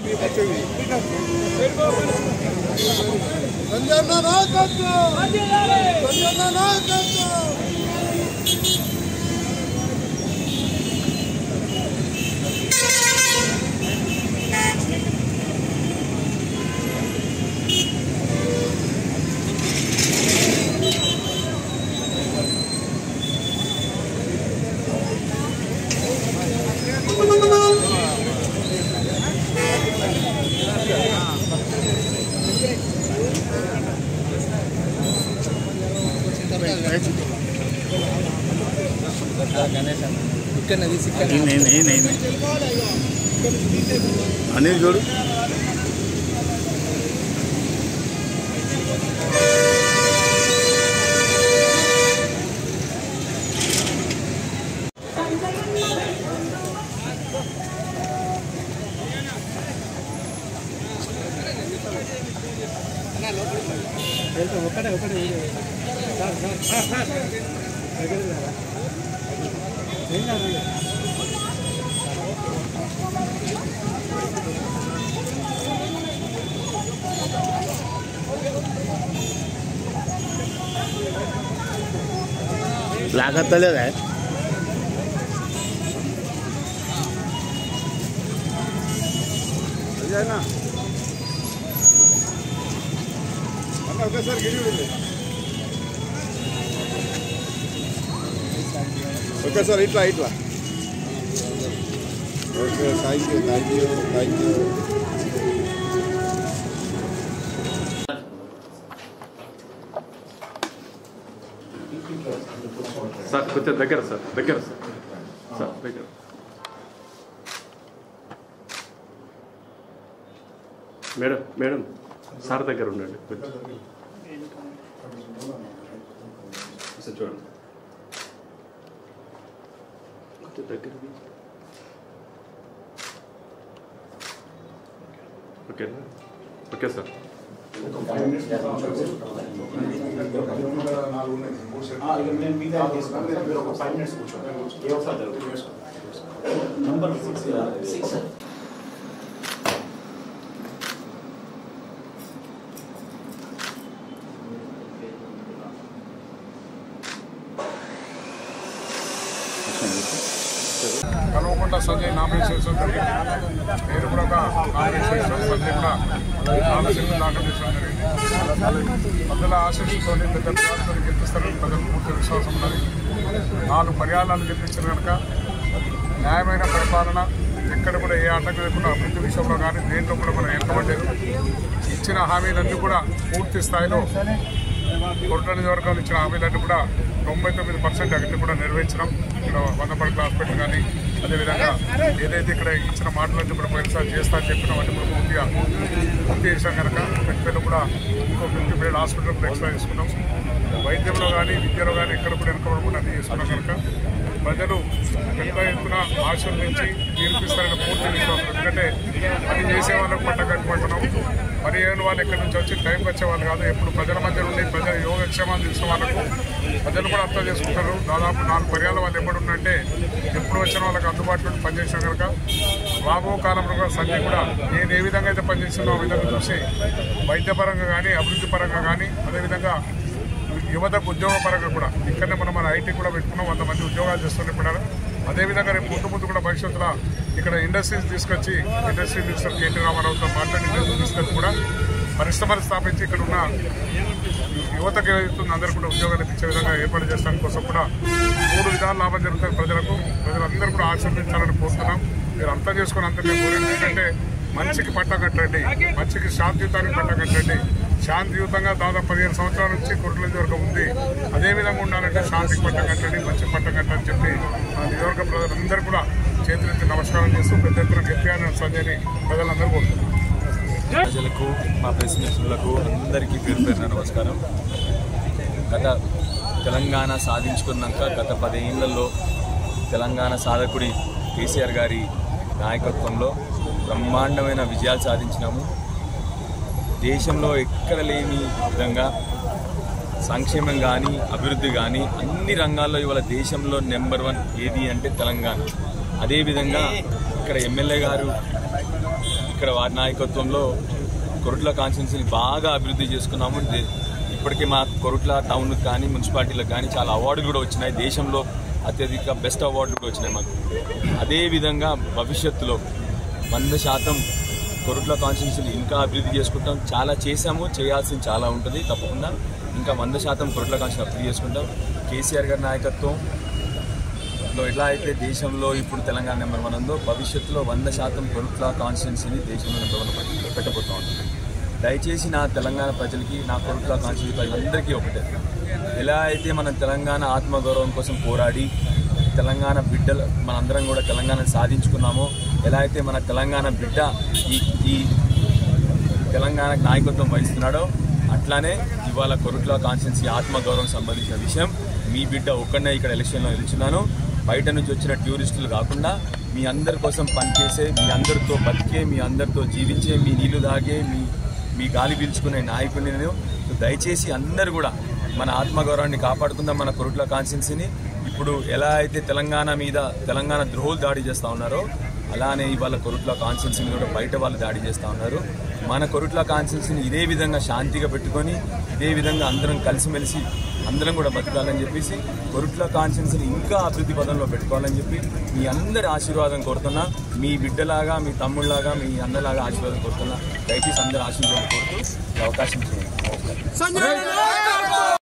సంజయ్ నాయకత్వం సంజయ్ నాయకత్వం नहीं नहीं नहीं नहीं अनिल जोड़ू लागत तलेच आहे సంజయ్నా అన్న ఒకేసారి గిరి ఒకేసారి ఇట్లా ఇట్లా okay thank you thank you thank you sir కొంచెం దగ్గర సార్ దగ్గర సార్ సార్ దగ్గర మేడం మేడం సార్ దగ్గర ఉండండి కొంచెం సార్ చూడండి కొంచెం దగ్గర ఓకేనా okay sir Kalvakuntla Sanjay nomination వేసిన జరిగింది నేను కూడా ఒక నామినేషన్ వేసిన సంజయ్ కూడా నామినేషన్ దాఖలు చేసిన జరిగింది ప్రజల ఆశీస్సుతో దగ్గర ప్రజలు గెలిపిస్తారని ప్రజలకు పూర్తి విశ్వాసం ఉన్నది నాలుగు పర్యాలను గెలిపించిన కనుక న్యాయమైన పరిపాలన ఎక్కడ కూడా ఏ ఆటంకం లేకుండా అభివృద్ధి విషయంలో కానీ దేంట్లో కూడా మనం వెనకబడలేదు ఇచ్చిన హామీలన్నీ కూడా పూర్తి స్థాయిలో కొరట నియోజకవర్గంలో ఇచ్చిన హామీలన్నీ కూడా తొంభై తొమ్మిది పర్సెంట్ అన్ని కూడా నెరవేర్చినాం ఇక్కడ వంద పడకల హాస్పిటల్ కానీ అదేవిధంగా ఏదైతే ఇక్కడ ఇచ్చిన మాటలన్నీ కూడా పోయినసారి చేస్తా చెప్పినాం అన్ని కూడా పూర్తిగా పూర్తి చేసాం కనుక పెద్దలు కూడా ఇంకో ఫిఫ్టీ బెడ్ హాస్పిటల్ కూడా ఎక్స్ట్రా చేసుకున్నాం వైద్యంలో కానీ విద్యలో కానీ ఎక్కడ కూడా వెనకబడకుండా అన్ని చేసుకున్నాం కనుక ప్రజలు పెద్ద ఎత్తున ఆశలు నుంచి తీర్పిస్తారని పూర్తి విశ్వాసం ఎందుకంటే పని చేసే వాళ్ళకు పట్ట కట్టుకుంటున్నాం పని చేయని వాళ్ళు ఎక్కడి నుంచి వచ్చి టైంకి వచ్చే వాళ్ళు కాదు ఎప్పుడు ప్రజల మధ్య నుండి ప్రజల యోగక్షేమాలు తెలిసిన వాళ్ళకు ప్రజలు కూడా అర్థం చేసుకుంటారు దాదాపు నాలుగు పర్యాల వాళ్ళు ఎప్పుడు ఉన్నట్టే ఎప్పుడు వచ్చిన వాళ్ళకి అందుబాటులో ఉండి పనిచేసిన కనుక రాబో కాలంలో కూడా సంజయ్ కూడా నేను ఏ విధంగా అయితే పనిచేస్తున్నా ఆ విధంగా చూసి వైద్యపరంగా కానీ అభివృద్ధి పరంగా కానీ అదేవిధంగా యువతకు ఉద్యోగ పరంగా కూడా ఇక్కడనే మనం మన ఐటీ కూడా పెట్టుకున్నాం వంద మంది ఉద్యోగాలు చేస్తున్నారు ఇప్పుడు అదేవిధంగా రేపు ముందు ముందు కూడా భవిష్యత్తులో ఇక్కడ ఇండస్ట్రీస్ తీసుకొచ్చి ఇండస్ట్రీ మినిస్టర్ కేటీ రామారావుతో మాట్లాడి ఇండస్ట్రీ తీసుకొచ్చి కూడా పరిశ్రమలు స్థాపించి ఇక్కడ ఉన్న యువతకు ఏదైతుందో అందరూ కూడా ఉద్యోగాలు ఇచ్చే విధంగా ఏర్పాటు చేసడానికి కోసం కూడా మూడు విధాలు లాభం జరుగుతుంది ప్రజలకు ప్రజలందరూ కూడా ఆశీర్వదించాలని కోరుతున్నాం మీరు అర్థం చేసుకుని అంత మేము కోరేది ఏంటంటే మంచికి పట్ట కట్టండి మంచికి శాంతియుతానికి పట్ట కట్టండి శాంతియుతంగా దాదాపు పదిహేను సంవత్సరాల నుంచి కుట్ల వరకు ఉంది అదే విధంగా ఉండాలంటే శాంతికి పట్ట కట్టండి మంచి పట్ట కట్టని చెప్పి మా నియోజక ప్రజలందరూ కూడా చేతులెత్తి నమస్కారం చేస్తూ పెద్ద ఎత్తున గట్టిగా సంజయ్ని ప్రజలందరూ కోరుతున్నారు ప్రజలకు మా ప్రెస్ మిత్రులకు అందరికీ పేరు పేరున నమస్కారం గత తెలంగాణ సాధించుకున్నాక గత పదేళ్లలో తెలంగాణ సాధకుడి కేసీఆర్ గారి నాయకత్వంలో బ్రహ్మాండమైన విజయాలు సాధించినాము దేశంలో ఎక్కడ లేని విధంగా సంక్షేమం కానీ అభివృద్ధి కానీ అన్ని రంగాల్లో ఇవాళ దేశంలో నెంబర్ వన్ ఏది అంటే తెలంగాణ అదేవిధంగా ఇక్కడ ఎమ్మెల్యే గారు ఇక్కడ వారి నాయకత్వంలో కొరుట్ల కాన్స్టిట్యున్సీని బాగా అభివృద్ధి చేసుకున్నాము దే- ఇప్పటికే మా కొరుట్ల టౌన్ కానీ మున్సిపాలిటీలకు కానీ చాలా అవార్డులు కూడా వచ్చినాయి దేశంలో అత్యధిక బెస్ట్ అవార్డులు కూడా వచ్చినాయి మాకు అదే విధంగా భవిష్యత్తులో వంద శాతం కొరుట్ల కాన్స్టిట్యున్సీని ఇంకా అభివృద్ధి చేసుకుంటాం చాలా చేశాము చేయాల్సింది చాలా ఉంటుంది తప్పకుండా ఇంకా వంద శాతం కొరుట్ల కాన్స్టిట్యూన్ అభివృద్ధి చేసుకుంటాం కేసీఆర్ గారి నాయకత్వం లో ఎట్లా అయితే దేశంలో ఇప్పుడు తెలంగాణ నెంబర్ వన్ ఉందో భవిష్యత్తులో వంద శాతం కొరుట్ల కాన్స్టిట్యున్సీని దేశంలో నెంబర్ వన్ పెట్టి- పెట్టబోతా ఉంటుంది దయచేసి నా తెలంగాణ ప్రజలకి నా కొరుట్ల కాన్స్టిట్యూన్సీ ప్రజలందరికీ ఒకటే ఎలా అయితే మనం తెలంగాణ ఆత్మగౌరవం కోసం పోరాడి తెలంగాణ బిడ్డలు మనందరం కూడా తెలంగాణ సాధించుకున్నామో ఎలా అయితే మన తెలంగాణ బిడ్డ ఈ ఈ తెలంగాణకు నాయకత్వం వహిస్తున్నాడో అట్లానే ఇవాళ కొరుట్ల కాన్స్టిట్యున్సీ ఆత్మగౌరవం సంబంధించిన విషయం మీ బిడ్డ ఒక్కడనే ఇక్కడ ఎలక్షన్లో నిలిచున్నాను బయట నుంచి వచ్చిన టూరిస్టులు కాకుండా మీ అందరి కోసం పనిచేసే మీ అందరితో బతికే మీ అందరితో జీవించే మీ నీళ్లు తాగే మీ మీ గాలి పీల్చుకునే నాయకుడిని నేను సో దయచేసి అందరూ కూడా మన ఆత్మగౌరవాన్ని కాపాడుకుందాం మన కొరుట్ల కాన్స్టిట్యున్సీని ఇప్పుడు ఎలా అయితే తెలంగాణ మీద తెలంగాణ ద్రోహులు దాడి చేస్తూ ఉన్నారో అలానే ఇవాళ కొరుట్ల కాన్స్టిట్యున్సీని కూడా బయట వాళ్ళు దాడి చేస్తూ ఉన్నారు మన కొరుట్ల కాన్స్టిట్యున్సీని ఇదే విధంగా శాంతిగా పెట్టుకొని ఇదే విధంగా అందరం కలిసిమెలిసి అందరం కూడా బతకాలని చెప్పేసి కొరుట్ల కాన్స్టిట్యున్సీని ఇంకా అభివృద్ధి పదంలో పెట్టుకోవాలని చెప్పి మీ అందరి ఆశీర్వాదం కోరుతున్నా మీ బిడ్డలాగా మీ తమ్ముళ్ళలాగా మీ అన్నలాగా ఆశీర్వాదం కోరుతున్నా దయచేసి అందరి ఆశీర్వాదం కోరుతూ ఈ అవకాశం చేయండి నమస్కారం